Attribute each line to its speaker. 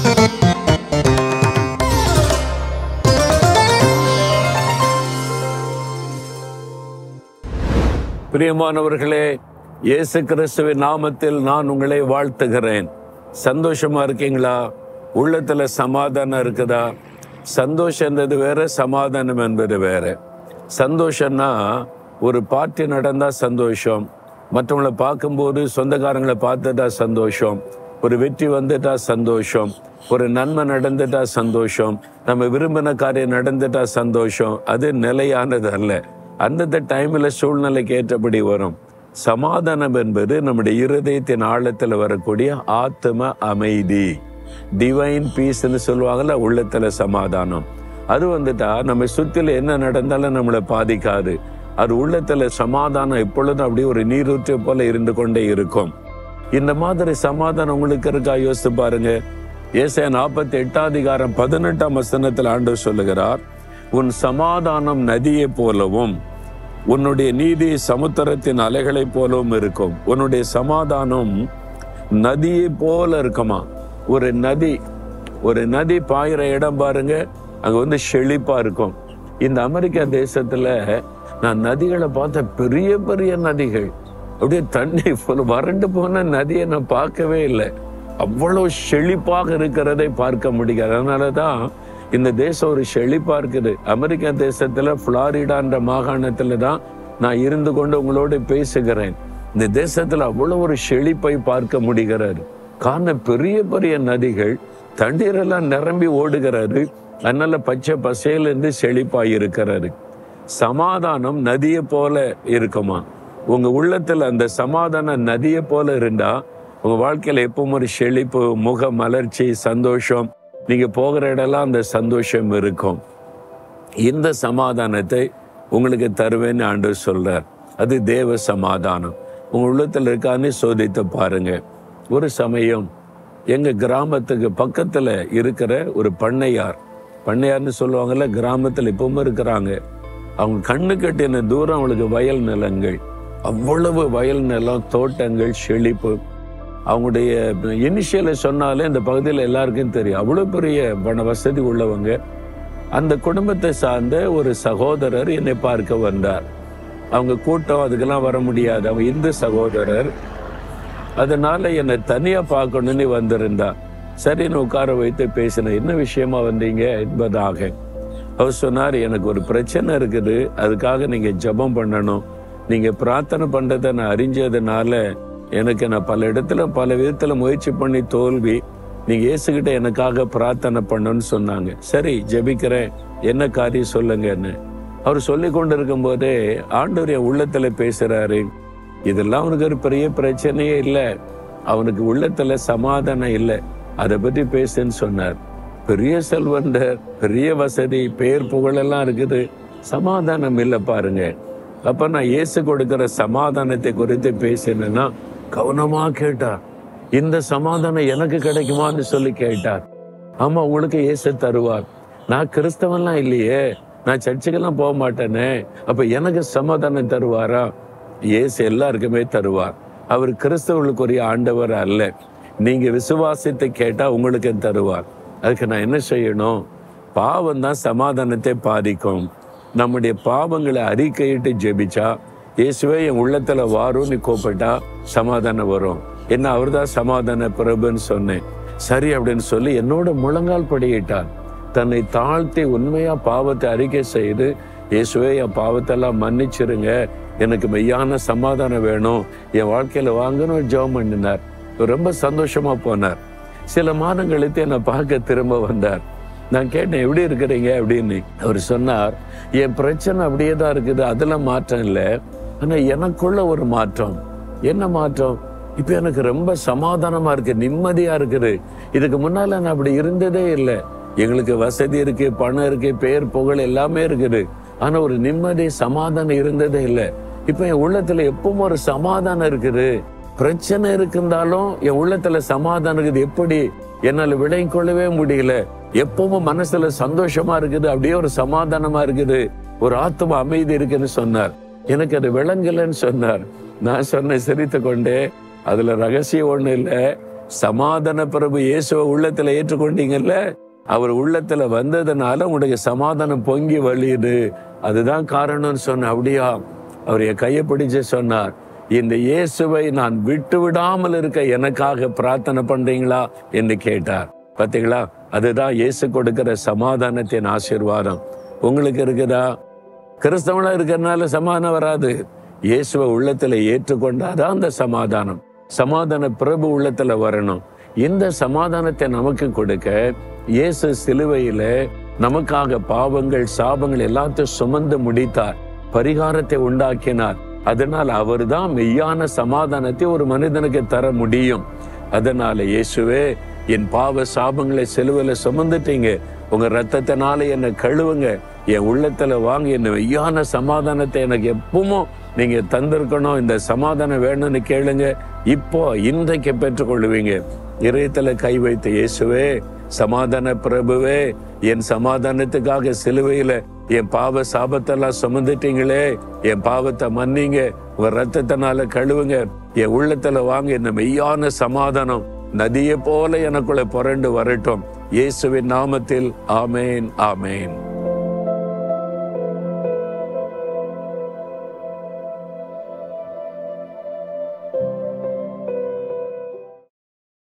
Speaker 1: பிரியமானவர்களே இயேசு கிறிஸ்துவின் நாமத்தில் நான் உங்களை வாழ்த்துகிறேன் சந்தோஷமா இருக்கீங்களா உள்ளத்துல சமாதானம் இருக்குதா சந்தோஷன்றது வேற சமாதானம் என்பது வேற சந்தோஷம்னா ஒரு பார்ட்டி நடந்தா சந்தோஷம் மற்றவங்களை பார்க்கும்போது சொந்தக்காரங்களை பார்த்துட்டா சந்தோஷம் ஒரு வெற்றி வந்துட்டா சந்தோஷம் ஒரு நன்மை நடந்துட்டா சந்தோஷம் நம்ம விரும்பின காரியம் நடந்துட்டா சந்தோஷம் அது நிலையானது அல்ல அந்தந்த டைம்ல சூழ்நிலைக்கு ஏற்றபடி வரும் சமாதானம் என்பது நம்முடைய இருதயத்தின் ஆழத்துல வரக்கூடிய ஆத்ம அமைதி டிவைன் பீஸ்ன்னு சொல்லுவாங்கல்ல உள்ளத்துல சமாதானம் அது வந்துட்டா நம்ம சுத்தில என்ன நடந்தாலும் நம்மளை பாதிக்காது அது உள்ளத்துல சமாதானம் எப்பொழுதும் அப்படியே ஒரு நீரூற்று போல இருந்து கொண்டே இருக்கும் இந்த மாதிரி சமாதானம் உங்களுக்கு இருக்கா யோசித்து பாருங்க ஏசாயா நாற்பத்தி எட்டாம் அதிகாரம் பதினெட்டாம் வசனத்தில் ஆண்டவர் சொல்லுகிறார் உன் சமாதானம் நதியை போலவும் உன்னுடைய நீதி சமுத்திரத்தின் அலைகளைப் போலவும் இருக்கும் உன்னுடைய சமாதானம் நதியை போல இருக்குமா ஒரு நதி ஒரு நதி பாயிற இடம் பாருங்க அங்க வந்து செழிப்பா இருக்கும் இந்த அமெரிக்கா தேசத்துல நான் நதிகளை பார்த்த பெரிய பெரிய நதிகள் அப்படியே தண்ணி full வறண்டு போன நதியை நான் பார்க்கவே இல்லை அவ்வளவு செழிப்பாக இருக்கிறதை பார்க்க முடியாது அதனாலதான் இந்த தேசம் ஒரு செழிப்பா இருக்குது அமெரிக்கா தேசத்துல புளாரிடான்ற மாகாணத்துல தான் நான் இருந்து கொண்டு உங்களோடு பேசுகிறேன் இந்த தேசத்துல அவ்வளவு ஒரு செழிப்பை பார்க்க முடிகிறது காரணம் பெரிய பெரிய நதிகள் தண்ணீரெல்லாம் நிரம்பி ஓடுகிறாரு அதனால பச்சை பசையில இருந்து செழிப்பாய் இருக்கிறாரு சமாதானம் நதியை போல இருக்குமா உங்க உள்ளத்துல அந்த சமாதான நதியை போல இருந்தா உங்க வாழ்க்கையில எப்பவும் ஒரு செழிப்பு முக மலர்ச்சி சந்தோஷம் நீங்க போகிற இடம்லாம் அந்த சந்தோஷம் இருக்கும் இந்த சமாதானத்தை உங்களுக்கு தருவேன்னு ஆண்டவர் சொல்றார் அது தேவ சமாதானம் உங்க உள்ளத்துல இருக்கான்னு சோதித்து பாருங்க ஒரு சமயம் எங்க கிராமத்துக்கு பக்கத்துல இருக்கிற ஒரு பண்ணையார் பண்ணையார்னு சொல்லுவாங்கல்ல கிராமத்துல இப்பவும் இருக்கிறாங்க அவங்க கண்ணு கட்டின தூரம் அவங்களுக்கு வயல் நிலங்கள் அவ்வளவு வயல் நிலம் தோட்டங்கள் செழிப்பு அவங்களுடைய இனிஷியலை சொன்னாலே இந்த பகுதியில் எல்லாருக்கும் தெரியும் அவ்வளவு பெரிய பண வசதி உள்ளவங்க அந்த குடும்பத்தை சார்ந்த ஒரு சகோதரர் என்னை பார்க்க வந்தார் அவங்க கூட்டம் அதுக்கெல்லாம் வர முடியாது அவங்க இந்து சகோதரர் அதனால என்னை தனியா பார்க்கணும்னு வந்திருந்தா சரின்னு உட்கார வைத்து பேசினேன் என்ன விஷயமா வந்தீங்க என்பதாக அவர் சொன்னார் எனக்கு ஒரு பிரச்சனை இருக்குது அதுக்காக நீங்க ஜெபம் பண்ணணும் நீங்க பிரார்த்தனை பண்றதை நான் அறிஞ்சதுனால எனக்கு நான் பல இடத்துல பல விதத்துல முயற்சி பண்ணி தோல்வி நீங்க இயேசுகிட்ட எனக்காக பிரார்த்தனை பண்ணணும்னு சொன்னாங்க சரி ஜெபிக்கிறேன் என்ன காரியம் சொல்லுங்கன்னு அவர் சொல்லி கொண்டு இருக்கும் போதே ஆண்டவர் என் உள்ளத்துல பேசுறாரு இதெல்லாம் அவனுக்கு ஒரு பெரிய பிரச்சனையே இல்லை அவனுக்கு உள்ளத்துல சமாதானம் இல்லை அதை பற்றி பேசுன்னு சொன்னார் பெரிய செல்வந்தர் பெரிய வசதி பேர் புகழெல்லாம் இருக்குது சமாதானம் இல்லை பாருங்க அப்ப நான் இயேசு கொடுக்கிற சமாதானத்தை குறித்து பேசினேன்னா கவனமா கேட்டார் இந்த சமாதானம் எனக்கு கிடைக்குமான்னு சொல்லி கேட்டார் ஆமா உங்களுக்கு இயேசு தருவார் நான் கிறிஸ்தவன்லாம் இல்லையே நான் சர்ச்சுக்கெல்லாம் போக மாட்டேனே அப்ப எனக்கு சமாதானம் தருவாரா இயேசு எல்லாருக்குமே தருவார் அவர் கிறிஸ்தவர்களுக்குரிய ஆண்டவர் அல்ல நீங்க விசுவாசத்தை கேட்டா உங்களுக்கு தருவார் அதுக்கு நான் என்ன செய்யணும் பாவம் தான் சமாதானத்தை பாதிக்கும் நம்முடைய பாவங்களை அறிக்கையிட்டு ஜெபிச்சா இயேசுவே என் உள்ளத்துல வாரும் நீ கூப்பிட்டா சமாதானம் வரும் என்ன அவர்தான் சமாதான பிரபுன்னு சொன்னேன் சரி அப்படின்னு சொல்லி என்னோட முழங்கால் படியிட்டார் தன்னை தாழ்த்தி உண்மையா பாவத்தை அறிக்கை செய்து இயேசுவே என் பாவத்தெல்லாம் மன்னிச்சிருங்க எனக்கு மெய்யான சமாதானம் வேணும் என் வாழ்க்கையில வாங்கணும் ஜெபம் பண்ணினார் ரொம்ப சந்தோஷமா போனார் சில மாதம் கழித்து என்னை பார்க்க திரும்ப வந்தார் நான் கேட்டேன் எப்படி இருக்கிறீங்க அப்படின்னு அவர் சொன்னார் என் பிரச்சனை அப்படியே தான் இருக்குது அதெல்லாம் மாற்றம் இல்லை ஆனா எனக்குள்ள ஒரு மாற்றம் என்ன மாற்றம் இப்ப எனக்கு ரொம்ப சமாதானமா இருக்கு நிம்மதியா இருக்குது இதுக்கு முன்னால நான் அப்படி இருந்ததே இல்லை எங்களுக்கு வசதி இருக்கு பணம் இருக்கு பேர் புகழ் எல்லாமே இருக்குது ஆனா ஒரு நிம்மதி சமாதானம் இருந்ததே இல்லை இப்ப என் உள்ளத்துல எப்பவும் ஒரு சமாதானம் இருக்குது பிரச்சனை இருக்குந்தாலும் என் உள்ளத்துல சமாதானம் இருக்குது எப்படி என்னால விளங்கி கொள்ளவே முடியல எப்பவும் மனசுல சந்தோஷமா இருக்குது அப்படியே ஒரு சமாதானமா இருக்குது ஒரு ஆத்ம அமைதி இருக்குன்னு சொன்னார் எனக்கு அது விளங்கலன்னு சொன்னார் நான் சொன்ன சிரித்து கொண்டே அதுல ரகசியம் ஒண்ணு இல்ல சமாதான பிரபு இயேசுவை உள்ளத்துல ஏற்றுக்கொண்டீங்கல்ல அவர் உள்ளத்துல வந்ததுனால உங்களுக்கு சமாதானம் பொங்கி வழியுது அதுதான் காரணம்னு சொன்ன அப்படியா அவர் என் கையை பிடிச்சு சொன்னார் இந்த இயேசுவை நான் விட்டு விடாமல் இருக்க எனக்காக பிரார்த்தனை பண்றீங்களா என்று கேட்டார் பாத்தீங்களா அதுதான் இயேசு கொடுக்கிற சமாதானத்தின் ஆசீர்வாதம் உங்களுக்கு இருக்குதா கிறிஸ்தவனா இருக்கிறதுனால சமாதானம் வராது இயேசுவை உள்ளத்துல ஏற்றுக்கொண்டாதான் அந்த சமாதானம் சமாதான பிரபு உள்ளத்துல வரணும் இந்த சமாதானத்தை நமக்கு கொடுக்க இயேசு சிலுவையில நமக்காக பாவங்கள் சாபங்கள் எல்லாத்தையும் சுமந்து முடித்தார் பரிகாரத்தை உண்டாக்கினார் அதனால் அவர்தான் மெய்யான சமாதானத்தை ஒரு மனிதனுக்கு தர முடியும் அதனால இயேசுவே என் பாவ சாபங்களை சிலுவையில சுமந்துட்டீங்க உங்க ரத்தத்தினால என்னை கழுவுங்க என் உள்ளத்துல வாங்க என்ன மெய்யான சமாதானத்தை எனக்கு எப்பவும் நீங்க தந்திருக்கணும் இந்த சமாதானம் வேணும்னு கேளுங்க இப்போ இன்றைக்கு பெற்றுக்கொள்ளுவீங்க இதயத்துல கை வைத்த இயேசுவே சமாதான பிரபுவே என் சமாதானத்துக்காக சிலுவையில என் பாவ சாபத்தெல்லாம் சுமந்துட்டீங்களே என் பாவத்தை மன்னிங்க உங்க ரத்தத்தினால கழுவுங்க என் உள்ளத்துல வாங்க என்ன மெய்யான சமாதானம் நதியை போல எனக்குள்ள புரண்டு வரட்டும் இயேசுவின் நாமத்தில் ஆமேன் ஆமேன்